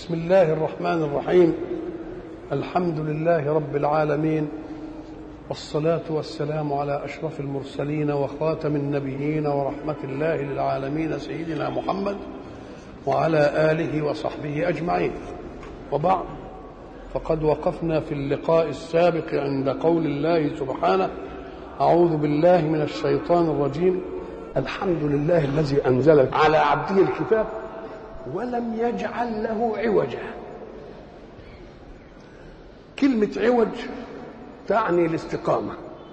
بسم الله الرحمن الرحيم الحمد لله رب العالمين والصلاة والسلام على أشرف المرسلين وخاتم النبيين ورحمة الله للعالمين سيدنا محمد وعلى آله وصحبه أجمعين وبعد فقد وقفنا في اللقاء السابق عند قول الله سبحانه أعوذ بالله من الشيطان الرجيم الحمد لله الذي أنزل على عبده الكتاب ولم يجعل له عوجا كلمة عوج تعني الاستقامة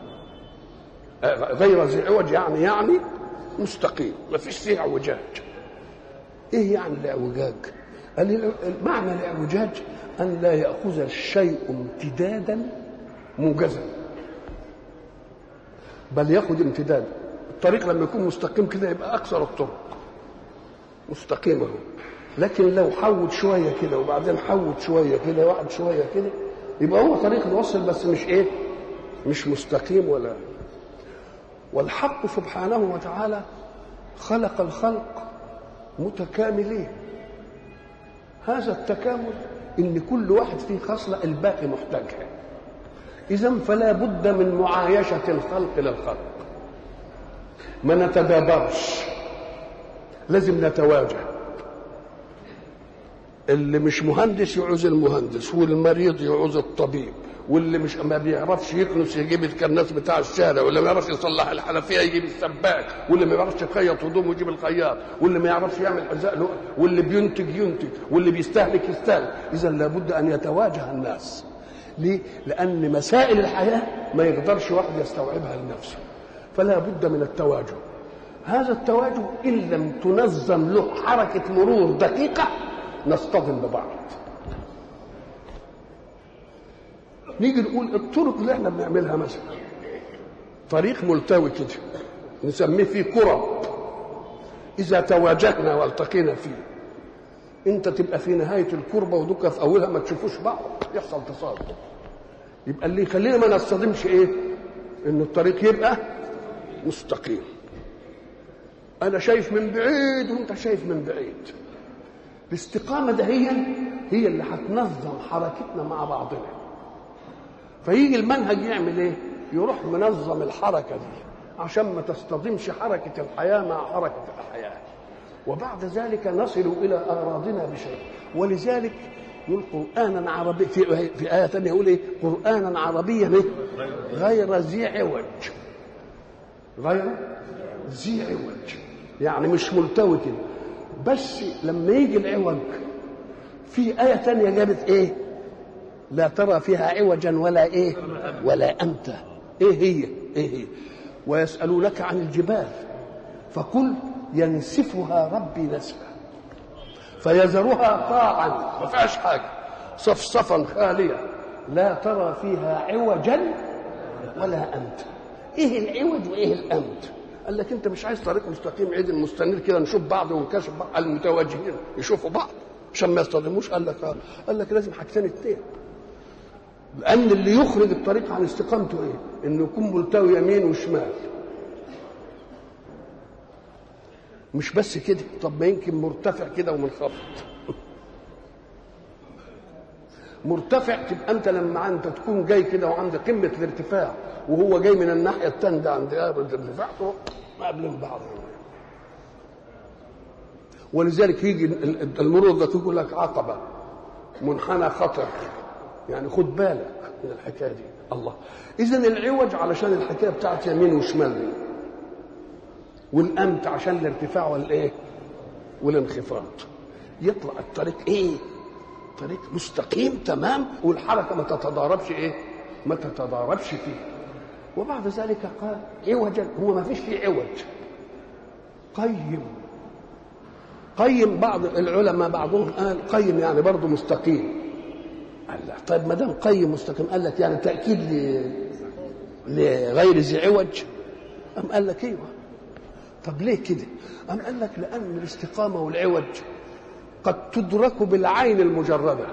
غير ذي عوج يعني يعني مستقيم ما فيش فيه اعوجاج ايه يعني الاعوجاج قال معنى الاعوجاج ان لا ياخذ الشيء امتدادا موجزا بل ياخذ امتدادا الطريق لما يكون مستقيم كده يبقى اكثر الطرق مستقيم اهو لكن لو حود شويه كده وبعدين حود شويه كده واحد شويه كده يبقى هو طريق الوصل بس مش ايه مش مستقيم ولا والحق سبحانه وتعالى خلق الخلق متكاملين هذا التكامل ان كل واحد فيه خصله الباقي محتاجها اذا فلا بد من معايشه الخلق للخلق ما نتدابرش لازم نتواجه اللي مش مهندس يعوز المهندس والمريض يعوز الطبيب واللي مش ما بيعرفش يكنس يجيب الكناس بتاع الشارع واللي ما يعرفش يصلح الحنفيه يجيب السباك واللي ما يعرفش يخيط هدومه يجيب الخياط واللي ما يعرفش يعمل حذاء له واللي بينتج ينتج واللي بيستهلك يستهلك اذا لابد ان يتواجه الناس ليه؟ لان مسائل الحياه ما يقدرش واحد يستوعبها لنفسه فلا بد من التواجه هذا التواجه ان لم تنظم له حركه مرور دقيقه نصطدم ببعض نيجي نقول الطرق اللي احنا بنعملها مثلا طريق ملتوي كده نسميه فيه كرب اذا تواجهنا والتقينا فيه انت تبقى في نهايه الكربه ودك في اولها ما تشوفوش بعض يحصل تصادم يبقى اللي يخلينا ما نصطدمش ايه ان الطريق يبقى مستقيم انا شايف من بعيد وانت شايف من بعيد الاستقامة ده هي هي اللي هتنظم حركتنا مع بعضنا فيجي المنهج يعمل ايه يروح منظم الحركة دي عشان ما تصطدمش حركة الحياة مع حركة الحياة وبعد ذلك نصل إلى أغراضنا بشيء ولذلك يقول قرآنا عربي في, في آية ثانية يقول إيه قرآنا عربيا إيه؟ غير ذي عوج غير ذي عوج يعني مش ملتوي كده بس لما يجي العوج في آية تانية جابت إيه؟ لا ترى فيها عوجا ولا إيه؟ ولا أنت إيه هي؟ إيه هي؟ ويسألونك عن الجبال فقل ينسفها ربي نسفا فيذرها قاعا ما فيهاش حاجة صفصفا خالية لا ترى فيها عوجا ولا أنت إيه العوج وإيه الأمت؟ قال لك انت مش عايز طريق مستقيم عدل مستنير كده نشوف بعض ونكشف بعض المتواجهين يشوفوا بعض عشان ما يصطدموش قال لك آه. قال لك لازم حاجتين اتنين لان اللي يخرج الطريق عن استقامته ايه؟ انه يكون ملتوي يمين وشمال مش بس كده طب ما يمكن مرتفع كده ومنخفض مرتفع تبقى انت لما انت تكون جاي كده وعند قمه الارتفاع وهو جاي من الناحيه الثانيه ده عند الارتفاع قابلين بعض ولذلك يجي المرور ده يقول لك عقبه منحنى خطر يعني خد بالك من الحكايه دي الله اذا العوج علشان الحكايه بتاعت يمين وشمال دي والامت عشان الارتفاع والايه والانخفاض يطلع الطريق ايه طريق مستقيم تمام والحركه ما تتضاربش ايه ما تتضاربش فيه وبعد ذلك قال عوجا هو ما فيش فيه عوج قيم قيم بعض العلماء بعضهم قال قيم يعني برضه مستقيم قال لا طيب ما دام قيم مستقيم قال لك يعني تاكيد لغير ذي عوج أم قال لك ايوه طب ليه كده؟ أم قال لك لأن الاستقامة والعوج قد تدرك بالعين المجردة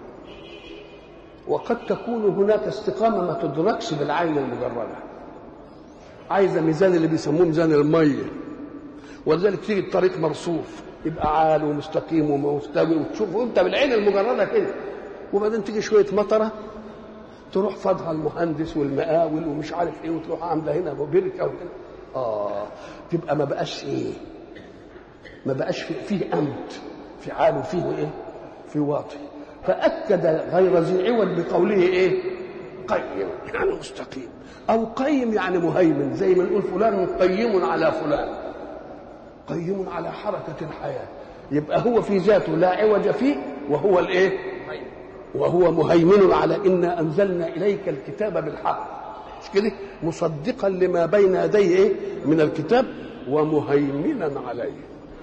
وقد تكون هناك استقامة ما تدركش بالعين المجردة عايزة ميزان اللي بيسموه ميزان المية ولذلك تيجي الطريق مرصوف يبقى عال ومستقيم ومستوي وتشوفه انت بالعين المجرده كده وبعدين تيجي شويه مطره تروح فاضها المهندس والمقاول ومش عارف ايه وتروح عامله هنا بركه وكده اه تبقى ما بقاش ايه ما بقاش فيه, فيه امد في عال وفيه ايه في واطي فاكد غير ذي عوج بقوله ايه قيم يعني مستقيم او قيم يعني مهيمن زي ما نقول فلان قيم على فلان قيم على حركه الحياه يبقى هو في ذاته لا عوج فيه وهو الايه وهو مهيمن على انا انزلنا اليك الكتاب بالحق مش كده مصدقا لما بين يديه ايه من الكتاب ومهيمنا عليه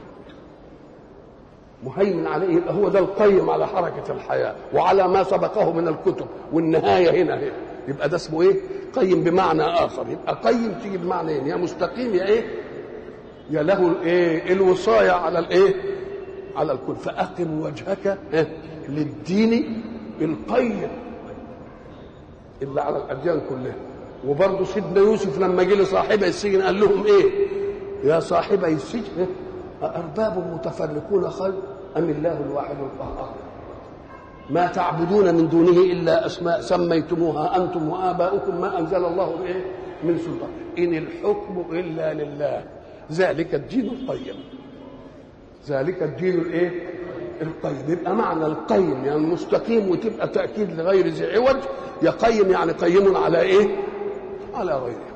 مهيمن عليه يبقى هو ده القيم على حركة الحياة وعلى ما سبقه من الكتب والنهاية هنا هنا يبقى ده اسمه ايه قيم بمعنى آخر يبقى قيم تيجي بمعنى يا مستقيم يا ايه يا له الايه الوصاية على الايه على الكل فأقم وجهك للدين القيم اللي على الأديان كلها وبرضه سيدنا يوسف لما جه لصاحبه السجن قال لهم ايه يا صاحبي السجن أأرباب متفرقون خير أم الله الواحد القهار ما تعبدون من دونه إلا أسماء سميتموها أنتم وآباؤكم ما أنزل الله به من سلطان إن الحكم إلا لله ذلك الدين القيم ذلك الدين الايه القيم يبقى معنى القيم يعني مستقيم وتبقى تأكيد لغير ذي عوج يا قيم يعني قيم على ايه على غيره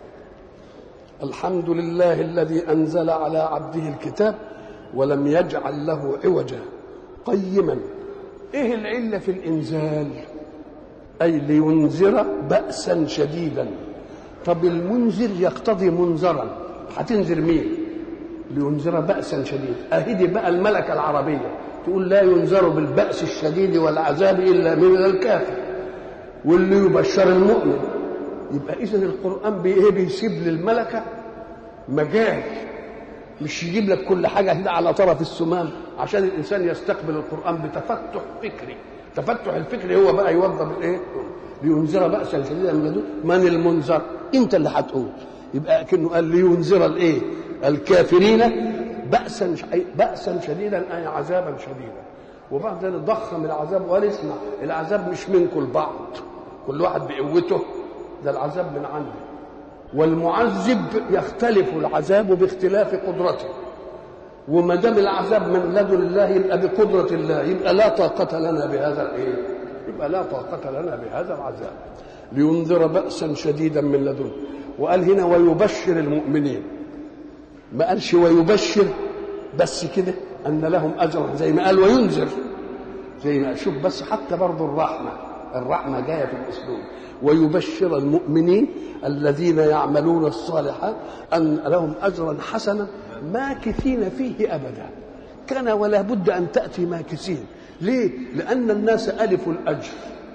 الحمد لله الذي انزل على عبده الكتاب ولم يجعل له عوجا قيما ايه العله في الانزال اي لينذر باسا شديدا طب المنذر يقتضي منذرا هتنذر مين لينذر باسا شديدا اهدي بقى الملكه العربيه تقول لا ينذر بالباس الشديد والعذاب الا من الكافر واللي يبشر المؤمن يبقى اذا القران بايه بيسيب للملكه مجال مش يجيب لك كل حاجه كده على طرف السمام عشان الانسان يستقبل القران بتفتح فكري تفتح الفكري هو بقى يوضب الايه لينذر باسا شديدا من لدن من المنذر انت اللي هتقول يبقى كأنه قال لينذر الايه الكافرين بأسا بأسا شديدا أي عذابا شديدا وبعد ذلك ضخم العذاب وقال اسمع العذاب مش منكم البعض كل واحد بقوته ده العذاب من عندي والمعذب يختلف العذاب باختلاف قدرته وما دام العذاب من لدن الله يبقى بقدرة الله يبقى لا طاقة لنا بهذا الايه؟ يبقى لا طاقة لنا بهذا العذاب لينذر بأسا شديدا من لدنه وقال هنا ويبشر المؤمنين ما قالش ويبشر بس كده ان لهم اجرا زي ما قال وينذر زي ما شوف بس حتى برضه الرحمه الرحمه جايه في الاسلوب ويبشر المؤمنين الذين يعملون الصالحات ان لهم اجرا حسنا ماكثين فيه ابدا كان ولا بد ان تاتي ماكثين ليه لان الناس الفوا الاجر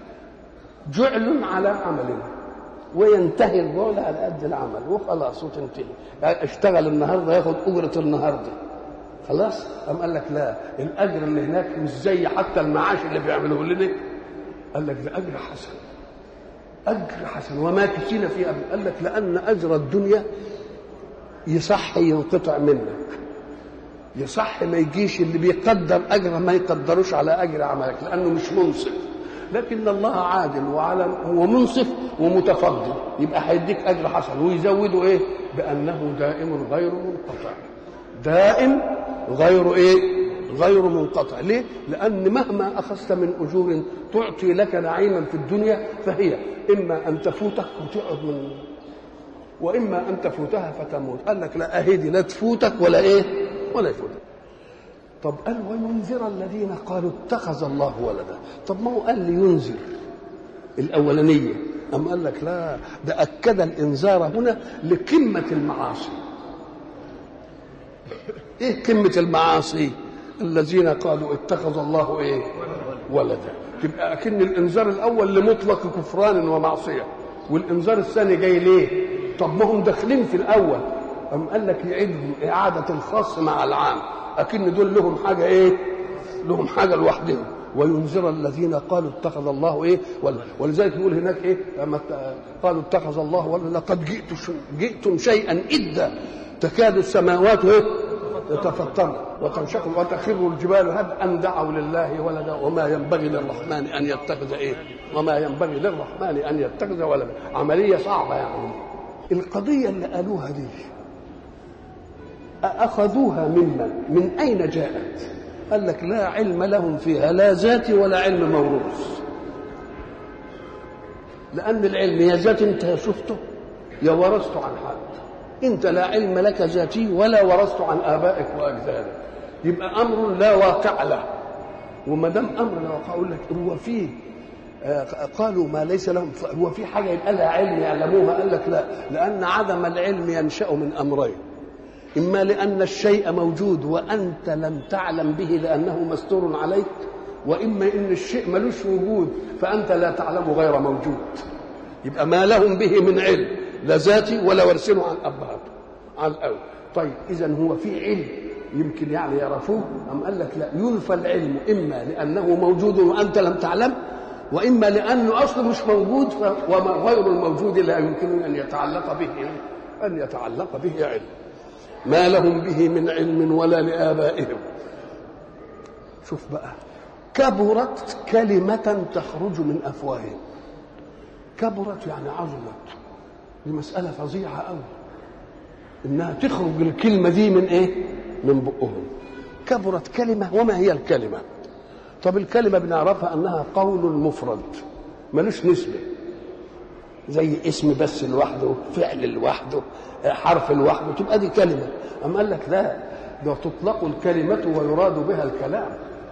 جعل على عملنا وينتهي الجعل على قد العمل وخلاص وتنتهي يعني اشتغل النهارده ياخد اجره النهارده خلاص قام قال لك لا الاجر اللي هناك مش زي حتى المعاش اللي بيعملوه لنا قال لك ده اجر حسن اجر حسن وما كسينا فيه أبدا قال لك لان اجر الدنيا يصح ينقطع منك يصح ما يجيش اللي بيقدر اجره ما يقدروش على اجر عملك لانه مش منصف لكن الله عادل وعلى ومنصف ومتفضل يبقى هيديك اجر حسن ويزوده ايه بانه دائم غير منقطع دائم غير ايه غير منقطع ليه لان مهما اخذت من اجور تعطي لك نعيما في الدنيا فهي اما ان تفوتك وتقعد من واما ان تفوتها فتموت قال لك لا اهدي لا تفوتك ولا ايه ولا يفوتك طب قال وينذر الذين قالوا اتخذ الله ولدا طب ما هو قال لينذر الاولانيه أم قال لك لا ده أكد الإنذار هنا لقمة المعاصي إيه قمة المعاصي الذين قالوا اتخذ الله إيه ولدا تبقى أكن الإنذار الأول لمطلق كفران ومعصية والإنذار الثاني جاي ليه طب ما هم داخلين في الأول أم قال لك يعيد إعادة الخاص مع العام أكن دول لهم حاجة إيه لهم حاجة لوحدهم وينذر الذين قالوا اتخذ الله ايه ولذلك يقول هناك ايه لما قالوا اتخذ الله ولا لقد جئت جئتم شيئا ادا تكاد السماوات إيه؟ يتفطرن وتنشق وتخر الجبال هبا ان دعوا لله ولدا وما ينبغي للرحمن ان يتخذ ايه؟ وما ينبغي للرحمن ان يتخذ ولدا عمليه صعبه يعني القضيه اللي قالوها دي أخذوها ممن من أين جاءت قال لك لا علم لهم فيها لا ذاتي ولا علم موروث لأن العلم يا ذات أنت شفته يا ورثته عن حد أنت لا علم لك ذاتي ولا ورثته عن آبائك وأجدادك يبقى أمر لا واقع له وما دام أمر لا واقع أقول لك هو فيه قالوا ما ليس لهم هو في حاجة يبقى لها علم يعلموها قال لك لا لأن عدم العلم ينشأ من أمرين إما لأن الشيء موجود وأنت لم تعلم به لأنه مستور عليك وإما إن الشيء ملوش وجود فأنت لا تعلم غير موجود يبقى ما لهم به من علم لا ذاتي ولا ورثنه عن أبهاته عن الأول طيب إذا هو في علم يمكن يعني يعرفوه أم قال لك لا ينفى العلم إما لأنه موجود وأنت لم تعلم وإما لأنه أصله مش موجود وما غير الموجود لا يمكن أن يتعلق به أن يتعلق به علم ما لهم به من علم ولا لآبائهم شوف بقى كبرت كلمة تخرج من أفواههم كبرت يعني عظمت دي مسألة فظيعة أوي إنها تخرج الكلمة دي من إيه؟ من بقهم كبرت كلمة وما هي الكلمة؟ طب الكلمة بنعرفها أنها قول مفرد ملوش نسبة زي اسم بس لوحده فعل لوحده حرف لوحده تبقى دي كلمة أما قال لك لا ده تطلق الكلمة ويراد بها الكلام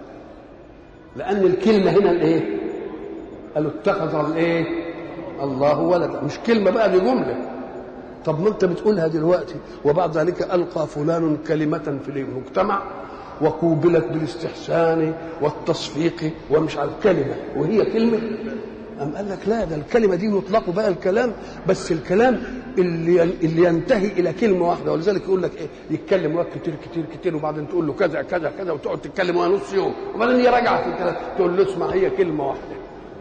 لأن الكلمة هنا الإيه؟ قالوا اتخذ الإيه؟ الله ولدا مش كلمة بقى دي جملة طب ما أنت بتقولها دلوقتي وبعد ذلك ألقى فلان كلمة في المجتمع وقوبلت بالاستحسان والتصفيق ومش عارف كلمة وهي كلمة أم قال لك لا ده الكلمة دي يطلق بقى الكلام بس الكلام اللي اللي ينتهي إلى كلمة واحدة ولذلك يقول لك إيه يتكلم وقت كتير كتير كتير وبعدين تقول له كذا كذا كذا وتقعد تتكلم وهي نص يوم وبعدين هي راجعة في الكلام تقول له اسمع هي كلمة واحدة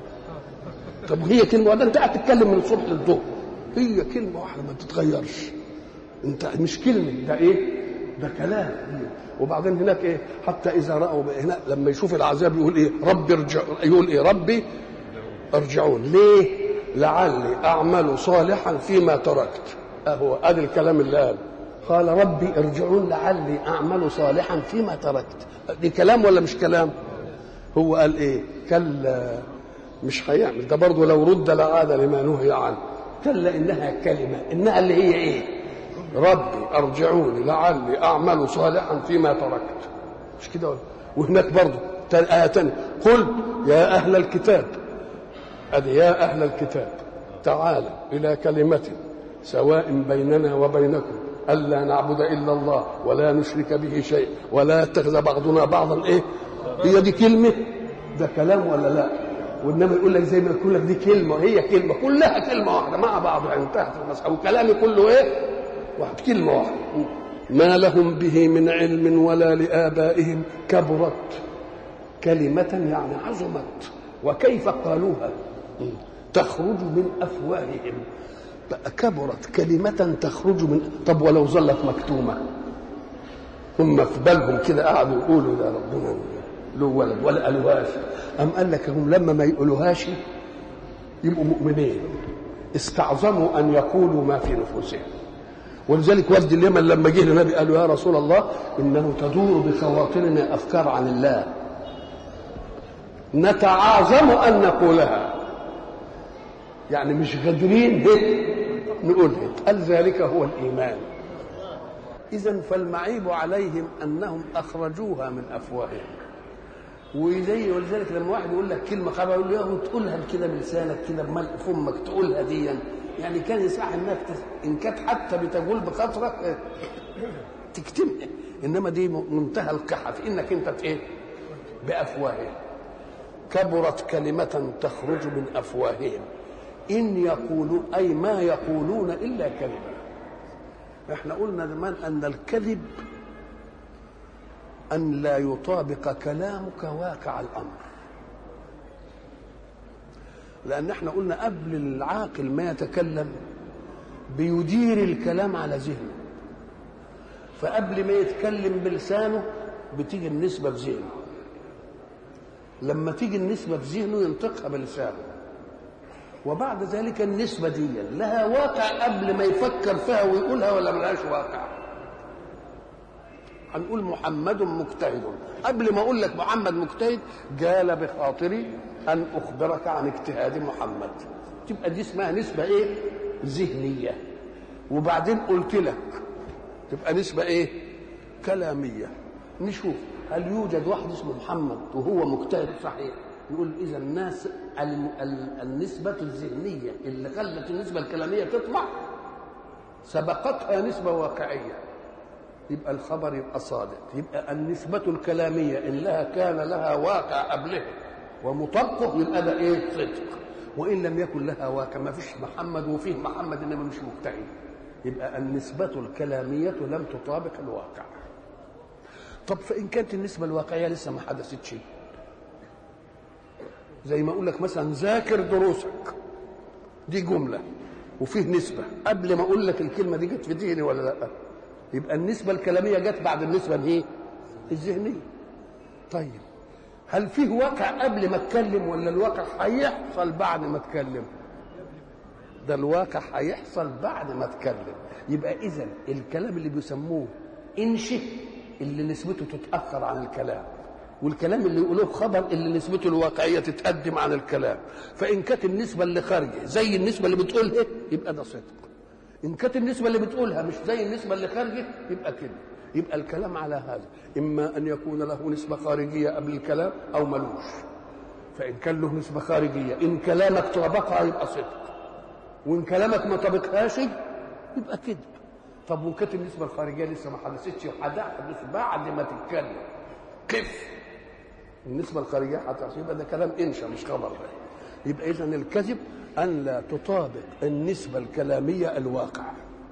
طب هي كلمة واحدة أنت قاعد تتكلم من الصبح للظهر هي كلمة واحدة ما تتغيرش أنت مش كلمة ده إيه؟ ده كلام وبعدين هناك ايه حتى اذا راوا هنا لما يشوف العذاب يقول ايه ربي ارجع يقول ايه ربي ارجعون ليه لعلي اعمل صالحا فيما تركت اهو ادي الكلام اللي قال قال ربي ارجعون لعلي اعمل صالحا فيما تركت دي كلام ولا مش كلام هو قال ايه كلا مش هيعمل ده برضه لو رد لعاد لما نهي عنه كلا انها كلمه انها اللي هي ايه ربي ارجعوني لعلي اعمل صالحا فيما تركت مش كده وهناك برضه آية تانية قل يا أهل الكتاب أدي يا أهل الكتاب تعالى إلى كلمة سواء بيننا وبينكم ألا نعبد إلا الله ولا نشرك به شيء ولا يتخذ بعضنا بعضا إيه هي دي كلمة ده كلام ولا لا وإنما يقول لك زي ما يقول لك دي كلمة هي كلمة كلها كلمة واحدة مع بعضها انتهت المسألة وكلامي كله إيه واحد كلمة واحدة ما لهم به من علم ولا لآبائهم كبرت كلمة يعني عظمت وكيف قالوها تخرج من أفواههم كبرت كلمة تخرج من طب ولو ظلت مكتومة هم في بالهم كده قعدوا يقولوا يا ربنا له ولد ولا قالوهاش أم قال لك هم لما ما يقولوهاش يبقوا مؤمنين استعظموا أن يقولوا ما في نفوسهم ولذلك وفد اليمن لما جه للنبي قالوا يا رسول الله انه تدور بخواطرنا افكار عن الله نتعاظم ان نقولها يعني مش قادرين نقولها قال ذلك هو الايمان اذا فالمعيب عليهم انهم اخرجوها من افواههم وزي ولذلك لما واحد يقول لك كلمه خبر يقول له يا تقولها كده بلسانك كده بملء فمك تقولها ديا يعني كان يصح انك ان كانت حتى بتقول بخاطرك تكتمها انما دي منتهى القحه في انك انت ايه بافواههم كبرت كلمة تخرج من أفواههم إن يقولوا أي ما يقولون إلا كذبا احنا قلنا زمان أن الكذب أن لا يطابق كلامك واقع الأمر لأن احنا قلنا قبل العاقل ما يتكلم بيدير الكلام على ذهنه فقبل ما يتكلم بلسانه بتيجي النسبة في ذهنه لما تيجي النسبة في ذهنه ينطقها بلسانه وبعد ذلك النسبة دي لها واقع قبل ما يفكر فيها ويقولها ولا ملهاش واقع هنقول محمد مجتهد قبل ما اقول لك محمد مجتهد جال بخاطري ان اخبرك عن اجتهاد محمد تبقى دي اسمها نسبه ايه ذهنيه وبعدين قلت لك تبقى نسبه ايه كلاميه نشوف هل يوجد واحد اسمه محمد وهو مجتهد صحيح يقول اذا الناس النسبه الذهنيه اللي خلت النسبه الكلاميه تطلع سبقتها نسبه واقعيه يبقى الخبر يبقى صادق يبقى النسبة الكلامية إن لها كان لها واقع قبله ومطبقه يبقى ده إيه صدق وإن لم يكن لها واقع ما فيش محمد وفيه محمد إنما مش مجتهد يبقى النسبة الكلامية لم تطابق الواقع طب فإن كانت النسبة الواقعية لسه ما حدثتش زي ما أقول لك مثلا ذاكر دروسك دي جملة وفيه نسبة قبل ما أقول لك الكلمة دي جت في ذهني ولا لأ يبقى النسبة الكلامية جت بعد النسبة الايه؟ الذهنية. طيب هل فيه واقع قبل ما اتكلم ولا الواقع هيحصل بعد ما اتكلم؟ ده الواقع هيحصل بعد ما اتكلم. يبقى إذا الكلام اللي بيسموه انشئ اللي نسبته تتأخر عن الكلام. والكلام اللي يقولوه خبر اللي نسبته الواقعية تتقدم عن الكلام. فإن كانت النسبة اللي خارجة زي النسبة اللي بتقولها يبقى ده صدق. ان كانت النسبه اللي بتقولها مش زي النسبه اللي خارجه يبقى كده يبقى الكلام على هذا اما ان يكون له نسبه خارجيه قبل الكلام او ملوش فان كان له نسبه خارجيه ان كلامك طابقها يبقى صدق وان كلامك ما طابقهاش يبقى كذب طب وكانت النسبه الخارجيه لسه ما حدثتش وهتحدث بعد ما تتكلم كيف النسبه الخارجيه هتحصل يبقى ده كلام انشا مش خبر ده يبقى اذا الكذب أن لا تطابق النسبة الكلامية الواقع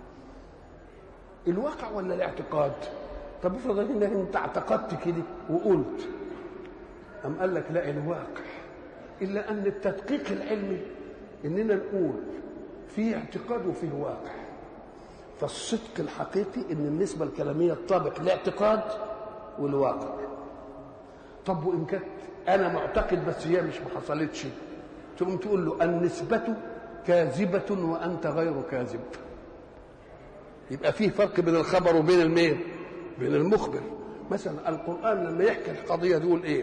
الواقع ولا الاعتقاد طب افرض انك انت اعتقدت كده وقلت أم قال لك لا الواقع إلا أن التدقيق العلمي إننا نقول في اعتقاد وفيه واقع فالصدق الحقيقي إن النسبة الكلامية تطابق الاعتقاد والواقع طب وإن كانت أنا معتقد بس هي مش ما حصلتش تقوم تقول له النسبة كاذبة وأنت غير كاذب يبقى فيه فرق بين الخبر وبين المين بين المخبر مثلا القرآن لما يحكي القضية دول إيه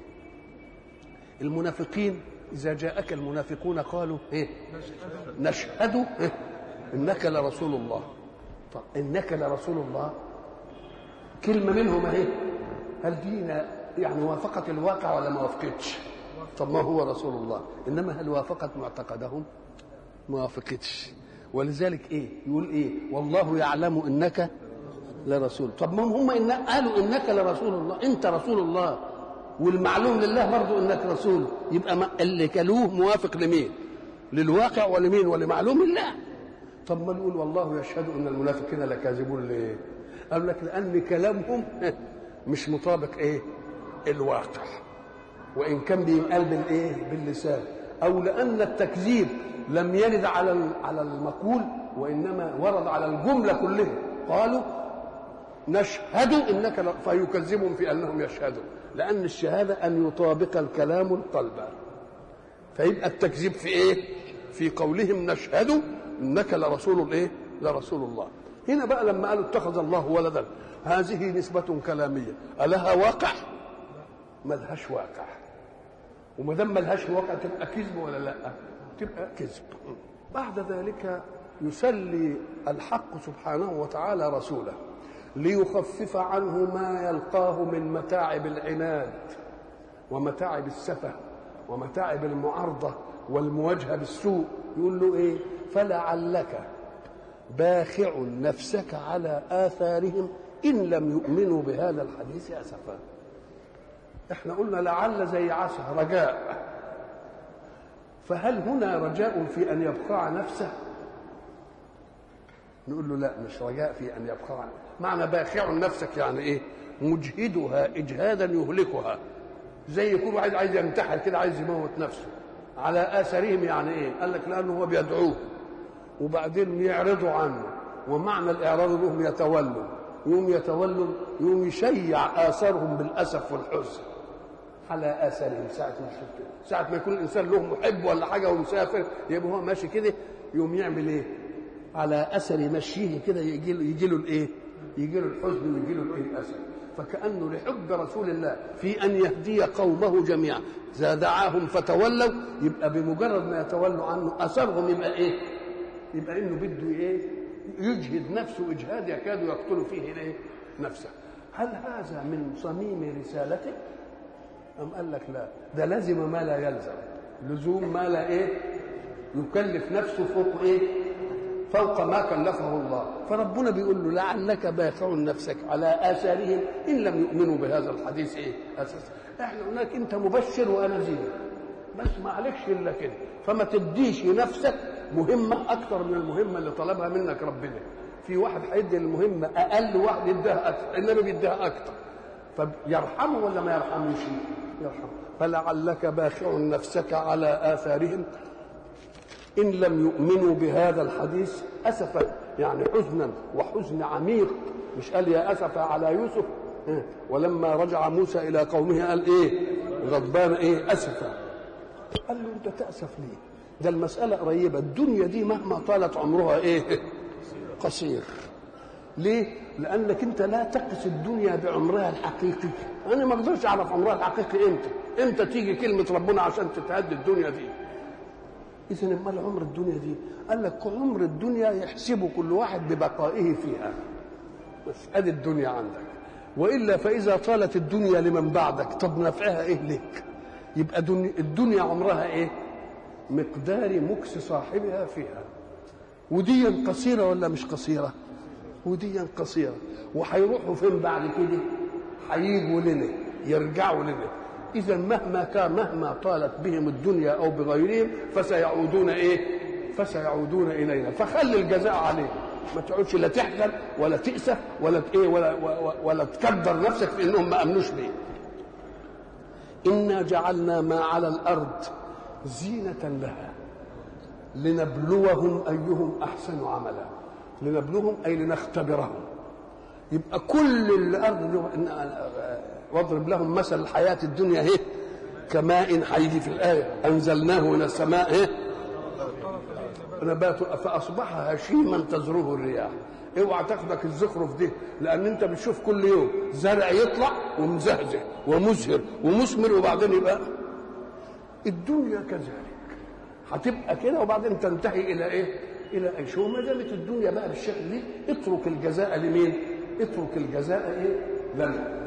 المنافقين إذا جاءك المنافقون قالوا إيه نشهد إيه؟ إنك لرسول الله طب إنك لرسول الله كلمة منهم أهي هل دينا يعني وافقت الواقع ولا ما وافقتش طب ما هو رسول الله انما هل وافقت معتقدهم ما وافقتش ولذلك ايه يقول ايه والله يعلم انك لرسول طب ما هم إن قالوا انك لرسول الله انت رسول الله والمعلوم لله برضه انك رسول يبقى ما اللي كلوه موافق لمين للواقع ولمين ولمعلوم الله طب ما نقول والله يشهد ان المنافقين لكاذبون ليه قال لك لان كلامهم مش مطابق ايه الواقع وان كان بينقال بالايه باللسان او لان التكذيب لم يرد على على المقول وانما ورد على الجمله كلها قالوا نشهد انك ل... فيكذبهم في انهم يشهدون لان الشهاده ان يطابق الكلام القلب فيبقى التكذيب في ايه في قولهم نشهد انك لرسول الايه لرسول الله هنا بقى لما قالوا اتخذ الله ولدا هذه نسبة كلامية ألها واقع؟ ملهاش واقع وما دام ملهاش واقع تبقى كذب ولا لا؟ تبقى كذب بعد ذلك يسلي الحق سبحانه وتعالى رسوله ليخفف عنه ما يلقاه من متاعب العناد ومتاعب السفه ومتاعب المعارضه والمواجهه بالسوء يقول له ايه فلعلك باخع نفسك على اثارهم ان لم يؤمنوا بهذا الحديث اسفا احنا قلنا لعل زي عسى رجاء فهل هنا رجاء في ان يبقى نفسه نقول له لا مش رجاء في ان يبقى معنى باخع نفسك يعني ايه مجهدها اجهادا يهلكها زي يكون واحد عايز ينتحر كده عايز يموت نفسه على اثارهم يعني ايه قال لك لانه هو بيدعوه وبعدين يعرضوا عنه ومعنى الاعراض لهم يتولوا يوم يتولوا يوم يشيع اثارهم بالاسف والحزن على اثارهم ساعه ما يشوف كده ساعه ما يكون الانسان له محب ولا حاجه ومسافر يبقى هو ماشي كده يوم يعمل ايه على اثر مشيه كده يجي له يجي له الايه يجي له الحزن ويجي له الايه الاثر فكانه لحب رسول الله في ان يهدي قومه جميعا اذا دعاهم فتولوا يبقى بمجرد ما يتولوا عنه اثرهم يبقى ايه يبقى انه بده ايه يجهد نفسه اجهاد يكاد يقتل فيه ايه نفسه هل هذا من صميم رسالته أم قال لك لا ده لازم ما لا يلزم لزوم ما لا ايه يكلف نفسه فوق ايه فوق ما كلفه الله فربنا بيقول له لعلك باخع نفسك على اثارهم ان لم يؤمنوا بهذا الحديث ايه اساسا احنا هناك انت مبشر وانا زينك بس ما عليكش الا كده فما تديش لنفسك مهمه اكتر من المهمه اللي طلبها منك ربنا في واحد هيدي المهمه اقل واحد يديها اكتر انما بيديها اكتر فيرحمه ولا ما يرحموش يرحمه فلعلك باخع نفسك على اثارهم ان لم يؤمنوا بهذا الحديث اسفا يعني حزنا وحزن عميق مش قال يا اسف على يوسف ولما رجع موسى الى قومه قال ايه غضبان ايه اسفا قال له انت تاسف ليه ده المساله قريبه الدنيا دي مهما طالت عمرها ايه قصير ليه لانك انت لا تقس الدنيا بعمرها الحقيقي انا ما اقدرش اعرف عمرها الحقيقي امتى امتى تيجي كلمه ربنا عشان تتهدي الدنيا دي اذا امال عمر الدنيا دي قال لك عمر الدنيا يحسبه كل واحد ببقائه فيها بس ادي الدنيا عندك والا فاذا طالت الدنيا لمن بعدك طب نفعها ايه لك يبقى الدنيا عمرها ايه مقدار مكس صاحبها فيها ودي قصيره ولا مش قصيره ودي قصيره وهيروحوا فين بعد كده هيجوا لنا يرجعوا لنا اذا مهما كان مهما طالت بهم الدنيا او بغيرهم فسيعودون ايه فسيعودون الينا فخلي الجزاء عليهم ما تقعدش لا تحزن ولا تأسف ولا ايه ولا ولا, ولا تكدر نفسك في انهم ما امنوش بيه انا جعلنا ما على الارض زينة لها لنبلوهم ايهم احسن عملا لنبلوهم اي لنختبرهم يبقى كل الارض واضرب لهم مثل الحياه الدنيا اهي كماء هيجي في الايه انزلناه من السماء اهي نبات فاصبح هشيما تزروه الرياح اوعى تاخدك الزخرف دي لان انت بتشوف كل يوم زرع يطلع ومزهزه ومزهر ومثمر وبعدين يبقى الدنيا كذلك هتبقى كده وبعدين تنتهي الى ايه؟ الى اي شيء ما دامت الدنيا بقى بالشكل دي اترك الجزاء لمين؟ اترك الجزاء ايه؟ لنا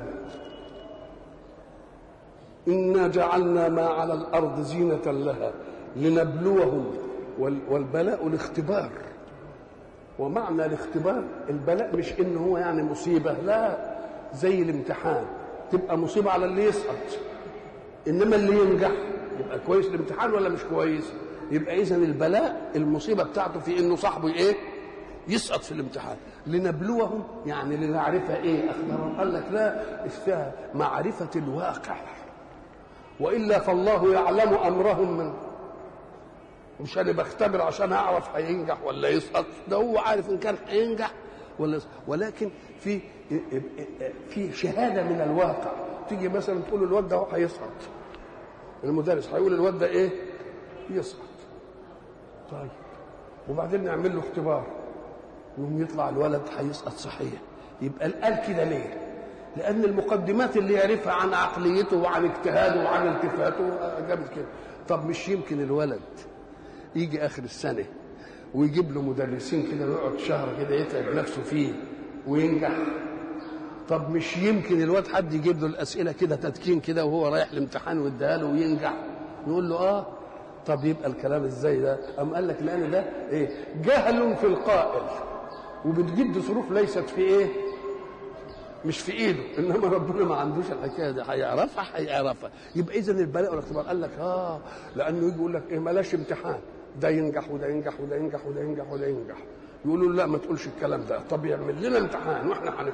انا جعلنا ما على الارض زينه لها لنبلوهم والبلاء الاختبار ومعنى الاختبار البلاء مش ان هو يعني مصيبه لا زي الامتحان تبقى مصيبه على اللي يسقط انما اللي ينجح يبقى كويس الامتحان ولا مش كويس يبقى اذا البلاء المصيبه بتاعته في انه صاحبه ايه يسقط في الامتحان لنبلوهم يعني لنعرف ايه اخبارهم قال لك لا فيها معرفه الواقع والا فالله يعلم امرهم من مش انا بختبر عشان اعرف هينجح ولا يسقط ده هو عارف ان كان هينجح ولا يسقط ولكن في في شهاده من الواقع تيجي مثلا تقول الواد ده هيسقط المدرس هيقول الواد ده ايه يسقط طيب وبعدين نعمل له اختبار يوم يطلع الولد هيسقط صحيح يبقى قال كده ليه لان المقدمات اللي يعرفها عن عقليته وعن اجتهاده وعن التفاته جابت كده طب مش يمكن الولد يجي اخر السنه ويجيب له مدرسين كده ويقعد شهر كده يتعب نفسه فيه وينجح طب مش يمكن الواد حد يجيب له الاسئله كده تدكين كده وهو رايح الامتحان واداها له وينجح يقول له اه طب يبقى الكلام ازاي ده؟ قام قال لك لان ده ايه؟ جهل في القائل وبتجد ظروف ليست في ايه؟ مش في ايده انما ربنا ما عندوش الحكايه دي هيعرفها هيعرفها يبقى اذا البلاء والاختبار قال لك اه لانه يجي يقول لك ايه ملاش امتحان ده ينجح وده ينجح وده ينجح وده ينجح وده ينجح يقولوا لا ما تقولش الكلام ده طب يعمل لنا امتحان واحنا هننجح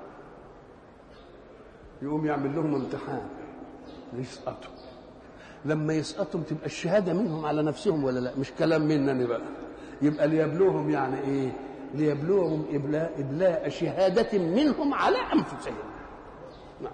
يقوم يعمل لهم امتحان يسقطوا لما يسقطوا تبقى الشهاده منهم على نفسهم ولا لا مش كلام مننا بقى يبقى ليبلوهم يعني ايه ليبلوهم إبلاء, إبلاء شهادة منهم على أنفسهم نعم.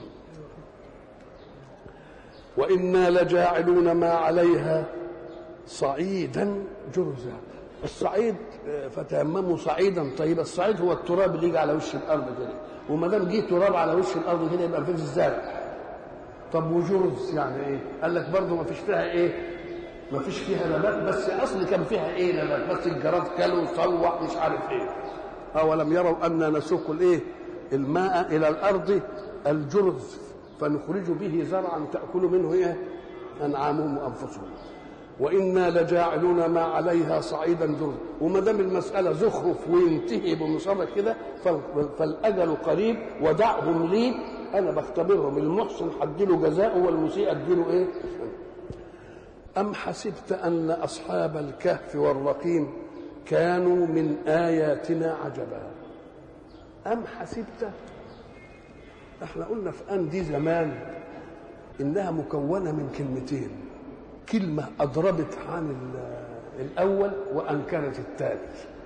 وإنا لجاعلون ما عليها صعيدا جرزا الصعيد فتيمموا صعيدا طيبا الصعيد هو التراب اللي يجي على وش الارض كده وما دام جه تراب على وش الارض كده يبقى مفيش الزرع طب وجرز يعني ايه؟ قال لك برضه ما فيش فيها ايه؟ ما فيش فيها نبات بس اصل كان فيها ايه نبات بس الجراد كلوا صوح مش عارف ايه اولم يروا انا نسوق الايه؟ الماء الى الارض الجرز فنخرج به زرعا تاكل منه ايه؟ انعامهم وانفسهم وانا لجاعلون ما عليها صعيدا جرزا وما دام المساله زخرف وينتهي بمصرة كده فالاجل قريب ودعهم لي انا بختبرهم المحسن حدله جزاءه والمسيء اديله ايه؟ ام حسبت ان اصحاب الكهف والرقيم كانوا من اياتنا عجبا ام حسبت احنا قلنا في ان دي زمان انها مكونه من كلمتين كلمة أضربت عن الأول وأنكرت الثاني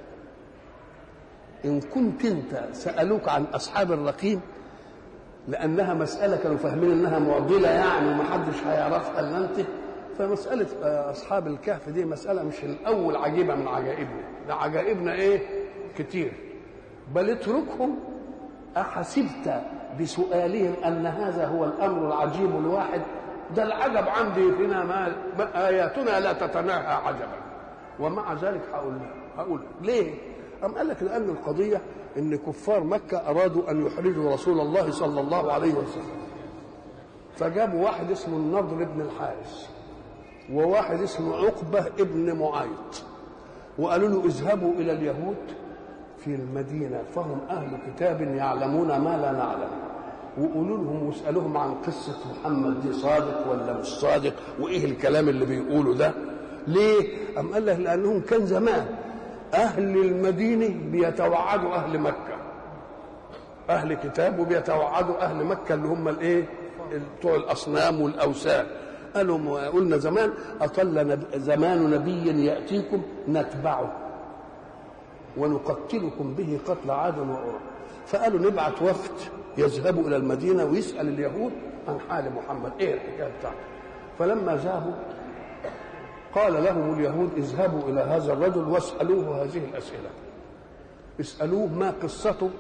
إن كنت أنت سألوك عن أصحاب الرقيم لأنها مسألة كانوا فاهمين إنها معضلة يعني ومحدش هيعرفها إلا أنت فمسألة أصحاب الكهف دي مسألة مش الأول عجيبة من عجائبنا ده عجائبنا إيه كتير بل اتركهم أحسبت بسؤالهم أن هذا هو الأمر العجيب الواحد ده العجب عندي فينا ما اياتنا لا تتناهى عجبا ومع ذلك هقول هقول ليه؟ أم قال لك لأن القضية إن كفار مكة أرادوا أن يحرجوا رسول الله صلى الله عليه وسلم فجابوا واحد اسمه النضر بن الحارث وواحد اسمه عقبة ابن معيط وقالوا له اذهبوا إلى اليهود في المدينة فهم أهل كتاب يعلمون ما لا نعلم وقولوا لهم واسالوهم عن قصه محمد دي صادق ولا مش صادق وايه الكلام اللي بيقوله ده ليه ام قال لك لانهم كان زمان اهل المدينه بيتوعدوا اهل مكه اهل كتاب وبيتوعدوا اهل مكه اللي هم الايه بتوع الاصنام والاوثان قالوا قلنا زمان اطل نب... زمان نبي ياتيكم نتبعه ونقتلكم به قتل عاد وعرب فقالوا نبعث وفد يذهبوا الى المدينه ويسال اليهود عن حال محمد ايه الحكايه بتاعته فلما ذهبوا قال لهم اليهود اذهبوا الى هذا الرجل واسالوه هذه الاسئله اسالوه ما قصته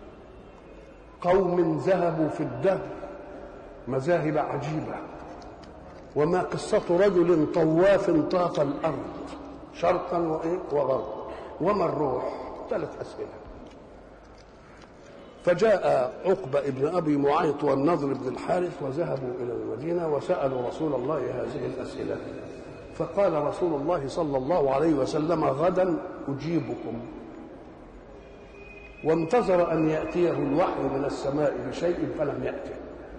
قوم ذهبوا في الدهر مذاهب عجيبه وما قصة رجل طواف طاف الأرض شرقا وإيه وغربا وما الروح ثلاث أسئلة فجاء عقبة ابن أبي معيط والنضر بن الحارث وذهبوا إلى المدينة وسألوا رسول الله هذه الأسئلة فقال رسول الله صلى الله عليه وسلم غدا أجيبكم وانتظر أن يأتيه الوحي من السماء بشيء فلم يأته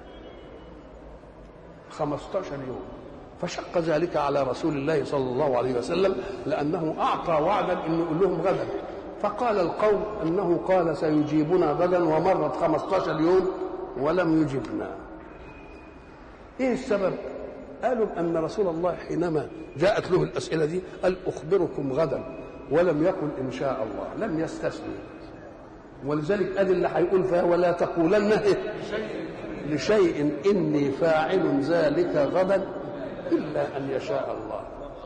خمسة يوم فشق ذلك على رسول الله صلى الله عليه وسلم لأنه أعطى وعدا أن يقول لهم غدا فقال القوم أنه قال سيجيبنا غدا ومرت خمسة يوم ولم يجبنا إيه السبب قالوا أن رسول الله حينما جاءت له الأسئلة دي قال أخبركم غدا ولم يقل إن شاء الله لم يستثني ولذلك ادي اللي هيقول فيها ولا تقولن إيه؟ لشيء اني فاعل ذلك غدا الا ان يشاء الله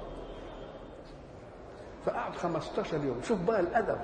فقعد 15 يوم شوف بقى الادب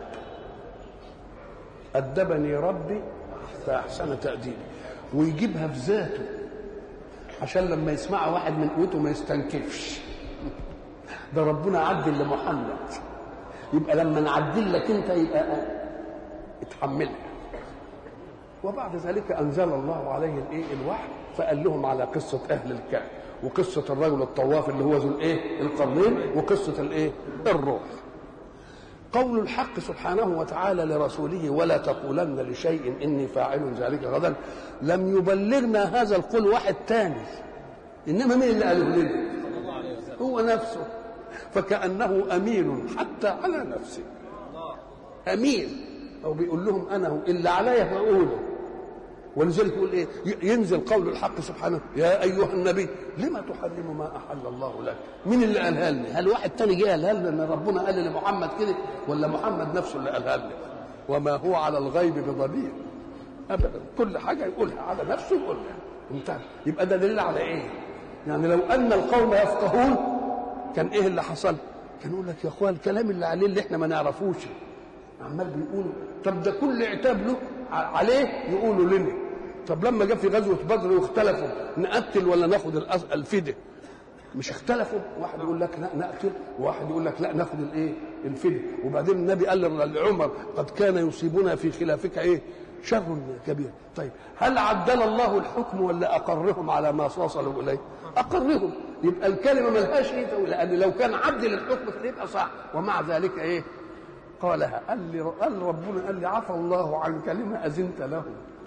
ادبني ربي فاحسن تاديبي ويجيبها في ذاته عشان لما يسمعها واحد من قوته ما يستنكفش ده ربنا عدل لمحمد يبقى لما نعدل لك انت يبقى اتحملها وبعد ذلك انزل الله عليه الايه الوحي فقال لهم على قصه اهل الكهف وقصه الرجل الطواف اللي هو ذو الايه القرنين وقصه الايه الروح قول الحق سبحانه وتعالى لرسوله ولا تقولن لشيء اني فاعل ذلك غدا لم يبلغنا هذا القول واحد تاني انما مين اللي قاله لنا هو نفسه فكانه امين حتى على نفسه امين او بيقول لهم انا هو اللي عليا فاقوله ولذلك يقول ايه ينزل قول الحق سبحانه يا ايها النبي لما تحرم ما احل الله لك مين اللي قالها لنا هل واحد تاني جه قالها لنا ان ربنا قال لمحمد كده ولا محمد نفسه اللي قالها لنا وما هو على الغيب بضنين ابدا كل حاجه يقولها على نفسه يقولها انتهى يبقى ده دليل على ايه يعني لو ان القوم يفقهون كان ايه اللي حصل كان يقول لك يا اخوان الكلام اللي عليه اللي احنا ما نعرفوش عمال بيقول طب ده كل عتاب له عليه يقولوا لنا طب لما جه في غزوه بدر واختلفوا نقتل ولا ناخد الفديه مش اختلفوا واحد يقول لك لا نقتل وواحد يقول لك لا ناخد الايه الفديه وبعدين النبي قال لعمر قد كان يصيبنا في خلافك ايه شر كبير طيب هل عدل الله الحكم ولا اقرهم على ما وصلوا اليه اقرهم يبقى الكلمه ملهاش ايه لان لو كان عدل الحكم كان يبقى صح ومع ذلك ايه قالها قال لي قال ربنا قال لي عفى الله عنك لما اذنت له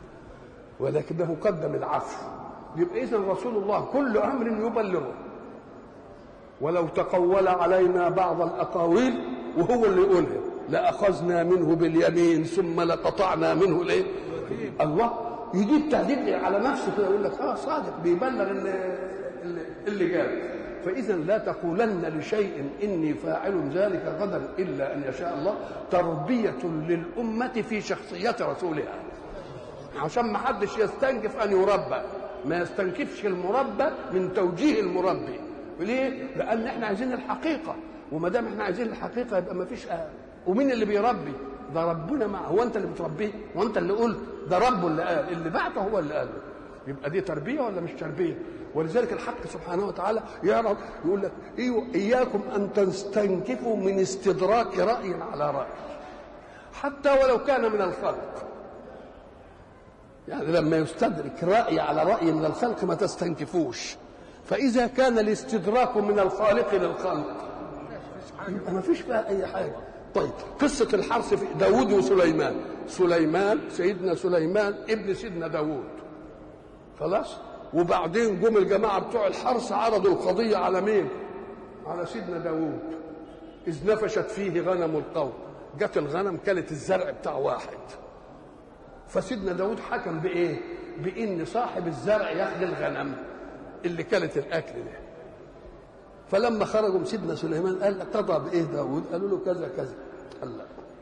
ولكنه قدم العفو يبقى اذا رسول الله كل امر يبلغه ولو تقول علينا بعض الاقاويل وهو اللي يقولها لاخذنا منه باليمين ثم لقطعنا منه الايه الله يجيب تهديد على نفسه كده يقول لك اه صادق بيبلغ اللي, اللي جاب فاذا لا تقولن لشيء اني فاعل ذلك غدا الا ان يشاء الله تربيه للامه في شخصيه رسولها عشان ما حدش يستنكف ان يربى ما يستنكفش المربى من توجيه المربي ليه؟ لان احنا عايزين الحقيقه وما دام احنا عايزين الحقيقه يبقى ما فيش أهل. ومين اللي بيربي؟ ده ربنا معه هو انت اللي بتربيه؟ وانت اللي قلت ده ربه اللي قال اللي بعته هو اللي قال يبقى دي تربيه ولا مش تربيه؟ ولذلك الحق سبحانه وتعالى يعرف يقول لك إيوه اياكم ان تستنكفوا من استدراك راي على راي حتى ولو كان من الخلق يعني لما يستدرك راي على راي من الخلق ما تستنكفوش فاذا كان الاستدراك من الخالق للخلق يبقى ما فيش فيها اي حاجه طيب قصه الحرث في داود وسليمان سليمان سيدنا سليمان ابن سيدنا داود خلاص وبعدين جم الجماعه بتوع الحرث عرضوا القضيه على مين على سيدنا داود اذ نفشت فيه غنم القوم جت الغنم كلت الزرع بتاع واحد فسيدنا داود حكم بايه بان صاحب الزرع ياخد الغنم اللي كلت الاكل ده فلما خرجوا سيدنا سليمان قال قضى بايه داود قالوا له كذا كذا قال لا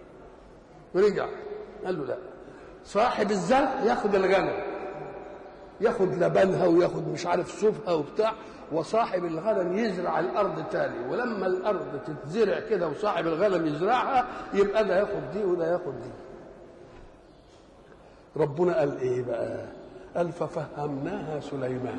ورجع قال له لا صاحب الزرع ياخد الغنم ياخد لبنها وياخد مش عارف صوفها وبتاع وصاحب الغنم يزرع الارض تاني ولما الارض تتزرع كده وصاحب الغنم يزرعها يبقى ده ياخد دي وده ياخد دي ربنا قال ايه بقى قال ففهمناها سليمان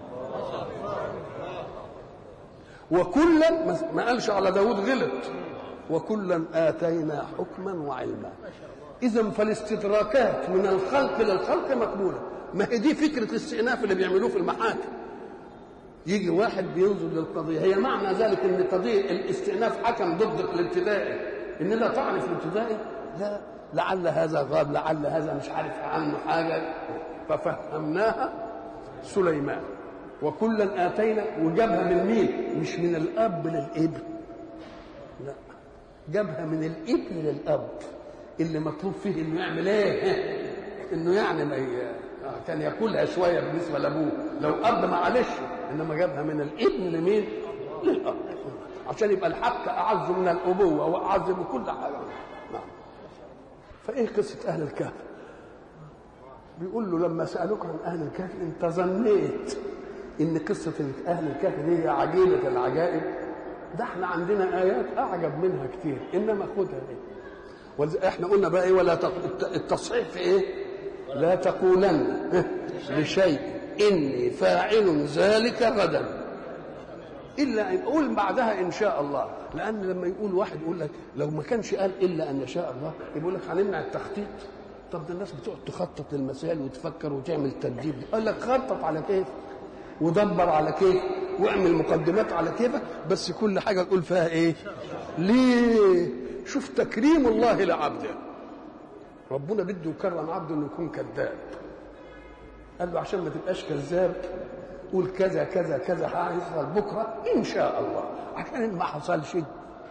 وكلا ما قالش على داود غلط وكلا آتينا حكما وعلما إذا فالاستدراكات من الخلق للخلق مقبولة ما هي دي فكرة الاستئناف اللي بيعملوه في المحاكم يجي واحد بينظر للقضية هي معنى ذلك ان قضية الاستئناف حكم ضد الابتدائي ان لا طعن في الابتدائي لا لعل هذا غاب لعل هذا مش عارف عنه حاجة ففهمناها سليمان وكلا اتينا وجابها من مين مش من الاب للابن لا جابها من الابن للاب اللي مطلوب فيه انه يعمل ايه انه يعني ما ي... كان ياكلها شويه بالنسبه لابوه لو اب معلش انما جابها من الابن لمين للاب عشان يبقى الحق اعز من الابوه واعز من كل حاجه نعم فايه قصه اهل الكهف بيقول له لما سالوك عن اهل الكهف انت ظنيت ان قصه اهل الكهف دي هي عجيبه العجائب ده احنا عندنا ايات اعجب منها كتير انما خدها دي احنا قلنا بقى ايه ولا تق... التصحيح في ايه لا تقولن لشيء اني فاعل ذلك غدا الا ان قول بعدها ان شاء الله لان لما يقول واحد يقول لك لو ما كانش قال الا ان يشاء الله يقول لك هنمنع التخطيط طب ده الناس بتقعد تخطط للمسائل وتفكر وتعمل ترتيب قال لك خطط على كيف ودبر على كيف واعمل مقدمات على كيفك بس كل حاجه تقول فيها ايه ليه شوف تكريم الله لعبده ربنا بده يكرم عبده انه يكون كذاب قال له عشان ما تبقاش كذاب قول كذا كذا كذا هيحصل بكره ان شاء الله عشان ما حصلش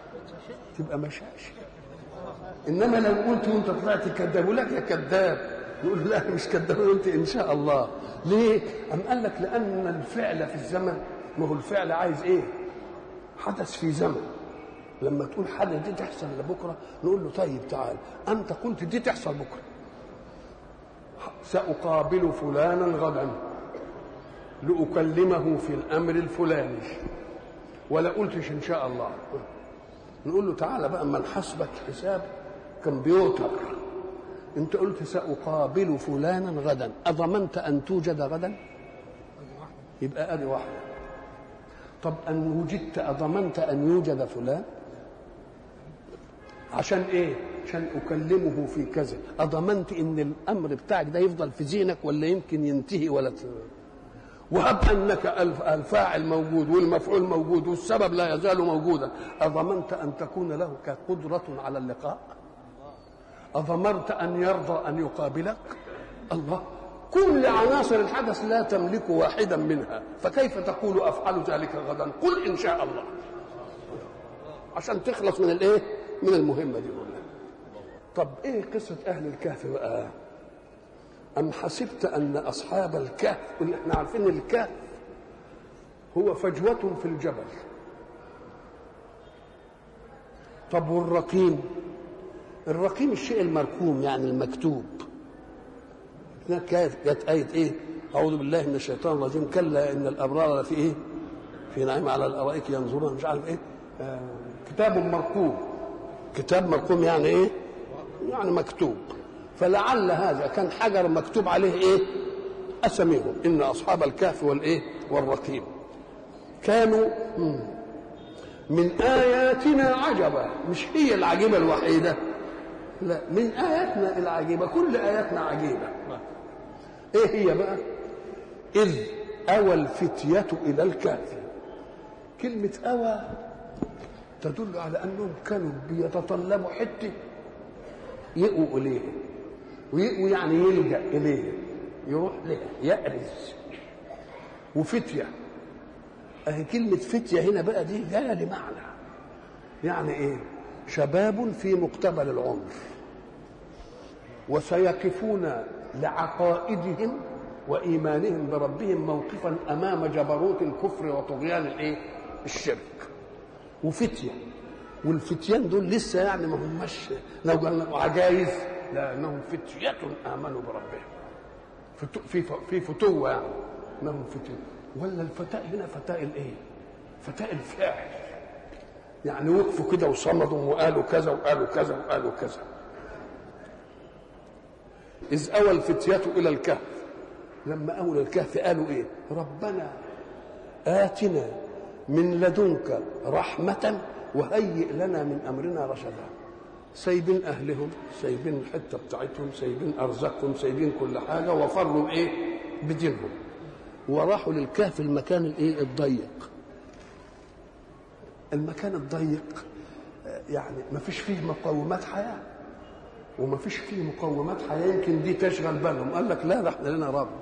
تبقى مشاش انما لو قلت وانت طلعت كذاب يقول لك يا كذاب نقول له لا مش كذابين انت ان شاء الله ليه ام قال لك لان الفعل في الزمن ما هو الفعل عايز ايه حدث في زمن لما تقول حاجه دي تحصل لبكره نقول له طيب تعال انت قلت دي تحصل بكره ساقابل فلانا غدا لاكلمه في الامر الفلاني ولا قلتش ان شاء الله نقول له تعالى بقى اما نحاسبك حساب كمبيوتر انت قلت ساقابل فلانا غدا اضمنت ان توجد غدا يبقى ادي واحده طب ان وجدت اضمنت ان يوجد فلان عشان ايه عشان اكلمه في كذا اضمنت ان الامر بتاعك ده يفضل في ذهنك ولا يمكن ينتهي ولا ت... وهب انك الفاعل موجود والمفعول موجود والسبب لا يزال موجودا اضمنت ان تكون له قدره على اللقاء اضمرت ان يرضى ان يقابلك الله كل عناصر الحدث لا تملك واحدا منها فكيف تقول افعل ذلك غدا قل ان شاء الله عشان تخلص من الايه من المهمه دي كلها طب ايه قصه اهل الكهف بقى ام حسبت ان اصحاب الكهف اللي احنا عارفين الكهف هو فجوه في الجبل طب والرقيم الرقيم الشيء المركوم يعني المكتوب كانت جت آية إيه؟ أعوذ بالله من الشيطان الرجيم كلا إن الأبرار لفي إيه؟ في نعيم على الأرائك ينظرون مش عارف إيه؟ آه كتاب مرقوم كتاب مرقوم يعني إيه؟ يعني مكتوب فلعل هذا كان حجر مكتوب عليه إيه؟ أسميهم إن أصحاب الكهف والإيه؟ والرقيم كانوا من آياتنا عجبا مش هي العجيبة الوحيدة لا من آياتنا العجيبة كل آياتنا عجيبة ايه هي بقى اذ اوى الفتيه الى الكهف كلمه اوى تدل على انهم كانوا بيتطلبوا حته يقوا اليها ويقوا يعني يلجا اليها يروح لها يأرز وفتيه اهي كلمه فتيه هنا بقى دي جايه لمعنى يعني ايه شباب في مقتبل العمر وسيقفون لعقائدهم وايمانهم بربهم موقفا امام جبروت الكفر وطغيان الايه؟ الشرك. وفتيه والفتيان دول لسه يعني ما هماش لو قالوا عجايز لانهم فتيه امنوا بربهم. في في فتوه يعني انهم فتيه ولا الفتاء هنا فتاء الايه؟ فتاء الفاعل. يعني وقفوا كده وصمدوا وقالوا كذا وقالوا كذا وقالوا كذا. إذ أوى الفتية إلى الكهف لما أولى الكهف قالوا إيه ربنا آتنا من لدنك رحمة وهيئ لنا من أمرنا رشدا سايبين أهلهم سايبين الحتة بتاعتهم سايبين أرزاقهم سايبين كل حاجة وفروا إيه بدينهم وراحوا للكهف المكان الإيه الضيق المكان الضيق يعني ما فيش فيه مقومات حياه وما فيش فيه مقومات حياه يمكن دي تشغل بالهم قال لك لا ده احنا لنا رب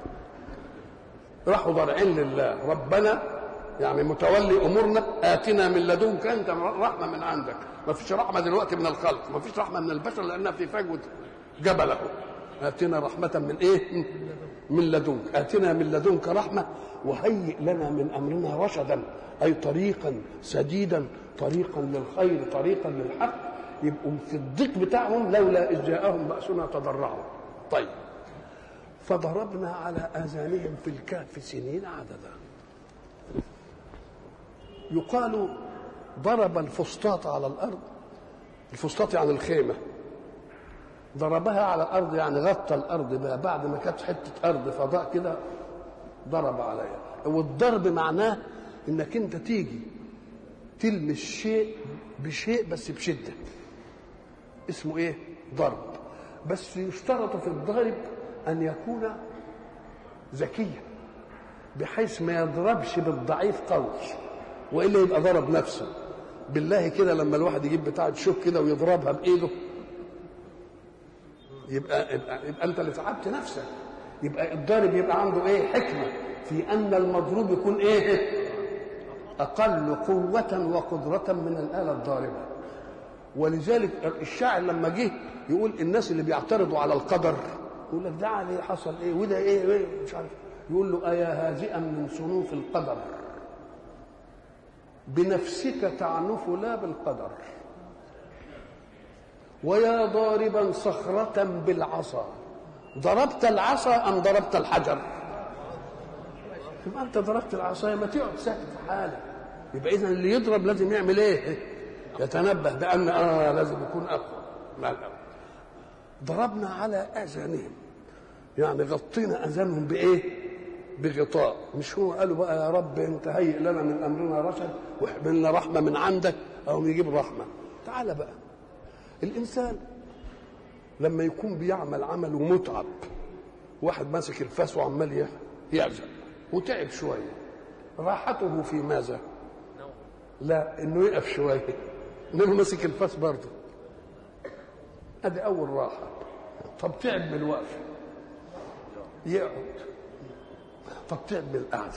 راحوا ضارعين لله ربنا يعني متولي امورنا اتنا من لدنك انت رحمه من عندك ما فيش رحمه دلوقتي من الخلق ما فيش رحمه من البشر لانها في فجوه جبل اهو اتنا رحمه من ايه من لدنك اتنا من لدنك رحمه وهيئ لنا من امرنا رشدا اي طريقا سديدا طريقا للخير طريقا للحق يبقوا في الضيق بتاعهم لولا إذ جاءهم بأسنا تضرعوا طيب فضربنا على آذانهم في الكهف سنين عددا يقال ضرب الفسطاط على الأرض الفسطاط يعني الخيمة ضربها على الأرض يعني غطى الأرض بقى بعد ما كانت حتة أرض فضاء كده ضرب عليها والضرب معناه إنك أنت تيجي تلمس شيء بشيء بس بشده اسمه ايه ضرب بس يشترط في الضارب ان يكون ذكيا بحيث ما يضربش بالضعيف قوي والا يبقى ضرب نفسه بالله كده لما الواحد يجيب بتاعه شوك كده ويضربها بايده يبقى, يبقى يبقى انت اللي تعبت نفسك يبقى الضارب يبقى عنده ايه حكمه في ان المضروب يكون ايه اقل قوه وقدره من الاله الضاربه ولذلك الشاعر لما جه يقول الناس اللي بيعترضوا على القدر يقول لك ده عليه حصل ايه وده ايه, إيه مش عارف يقول له ايا هازئا من صنوف القدر بنفسك تعنف لا بالقدر ويا ضاربا صخرة بالعصا ضربت العصا أم ضربت الحجر يبقى أنت ضربت العصا ما تقعد ساكت في حالك يبقى إذا اللي يضرب لازم يعمل إيه يتنبه بأن آه لازم يكون أقوى لا لا ضربنا على آذانهم يعني غطينا آذانهم بإيه بغطاء مش هو قالوا بقى يا رب انت هيئ لنا من امرنا رشد واحملنا رحمه من عندك او يجيب رحمه تعال بقى الانسان لما يكون بيعمل عمل ومتعب واحد ماسك الفاس وعمال يعزق وتعب شويه راحته في ماذا؟ لا انه يقف شويه انه ماسك الفاس برضه ادي اول راحه طب تعب من الوقفه يقعد طب تعب من القعده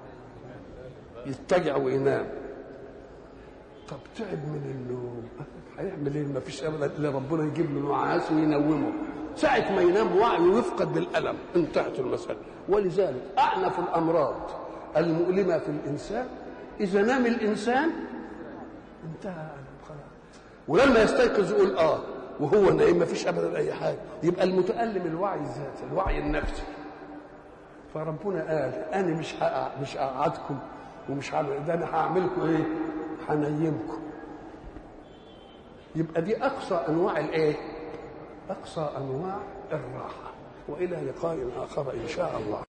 يتجع وينام طب تعب من النوم هيعمل ايه ما فيش ابدا الا ربنا يجيب له نعاس وينومه ساعة ما ينام وعيه يفقد بالألم انتهت المسألة ولذلك أعنف الأمراض المؤلمة في الإنسان إذا نام الإنسان انتهى خلاص ولما يستيقظ يقول آه وهو نايم ما فيش أبدا أي حاجة يبقى المتألم الوعي الذاتي الوعي النفسي فربنا قال أنا مش هقع مش هقعدكم ومش هعمل ده أنا هعملكم إيه؟ هنيمكم يبقى دي اقصى انواع الايه اقصى انواع الراحه والى لقاء اخر ان شاء الله